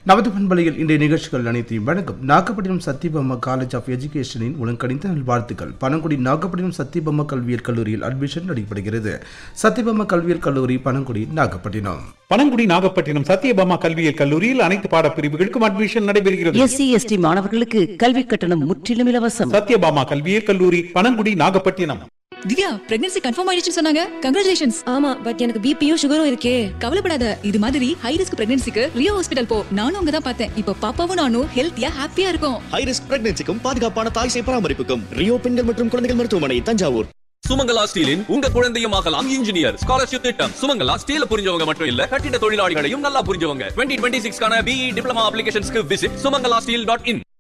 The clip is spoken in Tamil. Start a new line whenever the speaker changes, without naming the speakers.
நமது பண்பலையில் இன்றைய நிகழ்ச்சிகள் அனைத்தையும் வணக்கம் நாகப்பட்டினம் சத்தியபம்மா காலேஜ் ஆஃப் எஜுகேஷனின் உலகணிந்த நல்வாழ்த்துக்கள் பனங்குடி நாகப்பட்டினம் சத்தியபம்மா கல்வியல் கல்லூரியில் அட்மிஷன் நடைபெறுகிறது சத்தியபம்மா கல்வியல் கல்லூரி பனங்குடி நாகப்பட்டினம்
பனங்குடி நாகப்பட்டினம் சத்தியபாமா கல்வியியல் கல்லூரியில் அனைத்து பாடப்பிரிவுகளுக்கும் அட்மிஷன் நடைபெறுகிறது
எஸ்சி எஸ்டி மாணவர்களுக்கு கல்வி கட்டணம் முற்றிலும் இலவசம்
சத்தியபாமா கல்வியியல் கல்லூரி பனங்குடி நாகப்பட்டினம்
திவ்யா பிரெக்னன்சி கன்ஃபார்ம் ஆயிடுச்சு சொன்னாங்க கங்க்ராச்சுலேஷன்ஸ்
ஆமா பட் எனக்கு பிபியும் சுகரும் இருக்கே
கவலைப்படாத இது மாதிரி ஹை ரிஸ்க் பிரெக்னன்சிக்கு ரியோ ஹாஸ்பிடல் போ நானும் அங்க தான் பார்த்தேன் இப்போ பாப்பாவும் நானும் ஹெல்த்தியா ஹாப்பியா இருக்கும்
ஹை ரிஸ்க் பிரெக்னன்சிக்கும் பாதுகாப்பான தாய் சேய் பராமரிப்புக்கும் ரியோ பெண்கள் மற்றும் குழந்தைகள் மருத்துவமனை தஞ்சாவூர்
சுமங்கலா ஸ்டீலின் உங்க குழந்தையும் ஆகலாம் இன்ஜினியர் ஸ்காலர்ஷிப் திட்டம் சுமங்கலா ஸ்டீல புரிஞ்சவங்க மட்டும் இல்ல கட்டிட தொழிலாளிகளையும் நல்லா புரிஞ்சவங்க டுவெண்ட்டி டுவெண்ட்டி சிக்ஸ்க்கான பிஇ டிப்ளமா அப்ளிகேஷன்ஸ்க்கு விசிட் சுமங்கலா ஸ்டீல் டாட் இன்